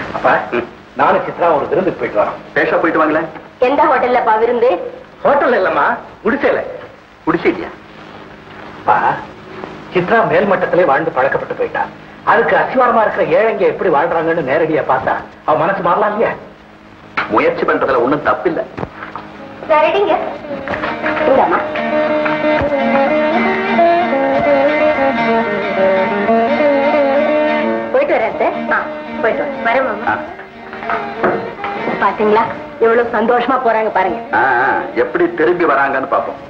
அப்பா நானும் சித்ரா ஒரு விருந்துக்கு போயிட்டு வரோம் பேஷா போயிட்டு வாங்களேன் எந்த ஹோட்டல்லப்பா விருந்து ஹோட்டல் இல்லம்மா குடிசைல குடிச்சிட்டியா அப்பா சித்ரா மேல்மட்டத்திலே வாழ்ந்து பழக்கப்பட்டு போயிட்டா அதுக்கு அசிவாரமா இருக்கிற ஏழைங்க எப்படி வாழ்றாங்கன்னு நேரடியா பார்த்தா அவ மனசு மாறலாம் இல்லையா முயற்சி பண்றதுல ஒண்ணும் தப்பில்லை சரிடிங்க இந்தாம்மா போயிட்டு வரேன் சார் ஆ போயிட்டு வரேன் வரேன் மாமா பாத்தீங்களா எவ்வளவு சந்தோஷமா போறாங்க பாருங்க ஆ, ஆ, எப்படி திரும்பி வராங்கன்னு பாப்போம்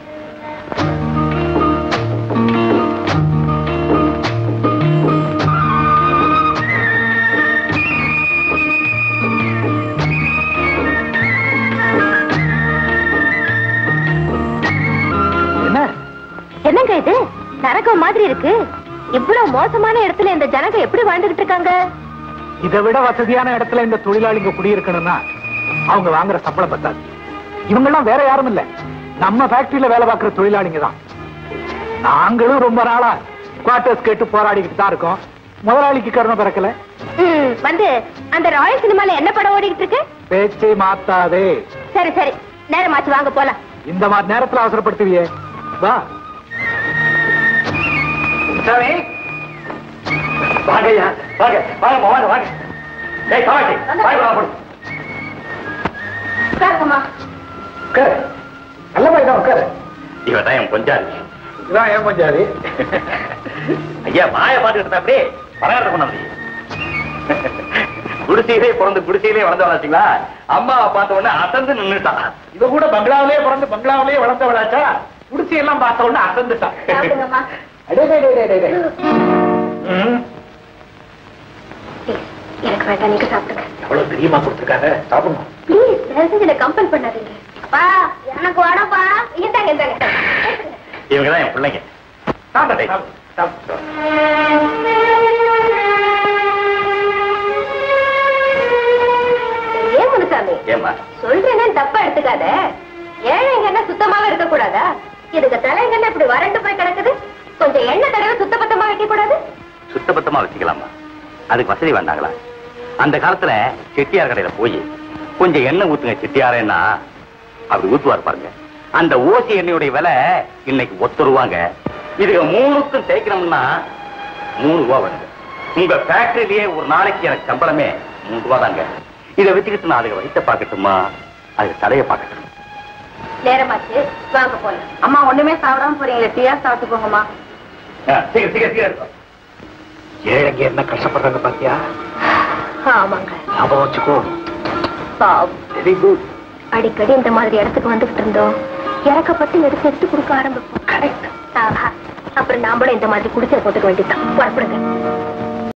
என்ன என்னங்க இது நரகம் மாதிரி இருக்கு இவ்வளவு மோசமான இடத்துல இந்த ஜனங்க எப்படி வாழ்ந்துகிட்டு இருக்காங்க இதை விட வசதியான இடத்துல இந்த தொழிலாளிங்க குடியிருக்கணும்னா அவங்க வாங்குற சம்பளம் பத்தாது இவங்கெல்லாம் வேற யாரும் இல்ல நம்ம ஃபேக்டரியில வேலை பார்க்கிற தொழிலாளிங்க தான் நாங்களும் ரொம்ப நாளா குவார்டர்ஸ் கேட்டு போராடிக்கிட்டு தான் இருக்கோம் முதலாளிக்கு கருணை பிறக்கல ம், வந்து அந்த ராயல் சினிமால என்ன படம் ஓடிக்கிட்டு இருக்கு பேச்சை மாத்தாதே சரி சரி நேரமாச்சு வாங்க போலாம் இந்த மாதிரி நேரத்துல அவசரப்படுத்துவியே வா சாமி வாங்கய்யா வாங்க வாங்க வாங்க வாங்க ஏய் காவாட்டி வாங்க வா போடு உட்காருங்கம்மா உட்காரு நல்ல மாதிரி தான் உட்காரு இவன் தான் என் பொஞ்சாதி இதான் ஏன் பஞ்சாதி ஐயா மாய பாத்துக்கிட்டு அப்படியே பரகாரத்தை கொண்டாந்து குடிசையிலே பிறந்து குடிசையிலே வளர்ந்து வளர்ச்சிங்களா அம்மாவை பார்த்த உடனே அசந்து நின்னுட்டான் இவ கூட பங்களாவிலே பிறந்து பங்களாவிலே வளர்ந்தவளாச்சா குடிசை எல்லாம் பார்த்த உடனே அசந்துட்டான் சாப்பிடுங்கம்மா அடே, டே, டே, டே, டே, டே. ம், எனக்கு வேண்டாம் நீங்க சாப்பிடுங்க எவ்வளவு பிரியமா கொடுத்துருக்காங்க சாப்பிடணும் ப்ளீஸ் தயவுசெய்து கம்பல் பண்ணாதீங்க பா எனக்கு வாடப்பா இந்தாங்க இந்தாங்க இவங்க தான் என் பிள்ளைங்க சாப்பிடு, சாப்பிடு, சாப்பிடு. ஏன் முனுசாமி ஏம்மா சொல்றேன்னு தப்பா எடுத்துக்காத ஏழைங்கன்னா சுத்தமாவே இருக்க கூடாதா இதுக்கு தலைங்கன்னா இப்படி வறண்டு போய் கிடக்குது கொஞ்சம் எண்ணெய் தடவை சுத்தபத்தமா வைக்க கூடாது சுத்தபத்தமா வச்சுக்கலாமா அதுக்கு வசதி வேண்டாங்களா அந்த காலத்துல செட்டியார் கடையில போய் கொஞ்சம் எண்ணெய் ஊத்துங்க செட்டியாரேன்னா அப்படி ஊத்துவார் பாருங்க அந்த ஓசி எண்ணெயுடைய விலை இன்னைக்கு ஒத்து ரூபாங்க இதுக்கு மூணுக்கும் தேய்க்கணும்னா மூணு ரூபா வருது உங்க ஃபேக்டரியிலேயே ஒரு நாளைக்கு எனக்கு சம்பளமே மூணு ரூபா தாங்க இதை வச்சுக்கிட்டு நான் அதுக்கு வயிற்ற பார்க்கட்டுமா அதுக்கு தலையை பார்க்கட்டும் நேரமாச்சு வாங்க போலாம் அம்மா ஒண்ணுமே சாப்பிடாம போறீங்க டீயா சாப்பிட்டு போங்கம்மா ஆ, சீக்கிரம் சீக்கிரம் சீக்கிரம் இருக்கும் ஏழைங்க என்ன கஷ்டப்படுறாங்க பாத்தியா ஆமாங்க ஞாபகம் வச்சுக்கோ பாவம் வெரி குட் அடிக்கடி இந்த மாதிரி இடத்துக்கு வந்துகிட்டு இருந்தோம் இறக்கப்பட்டு எடுத்து எடுத்து கொடுக்க ஆரம்பிப்போம் கரெக்ட் அப்புறம் நாமளும் இந்த மாதிரி குடிச்சல் போட்டுக்க வேண்டியதுதான் புறப்படுங்க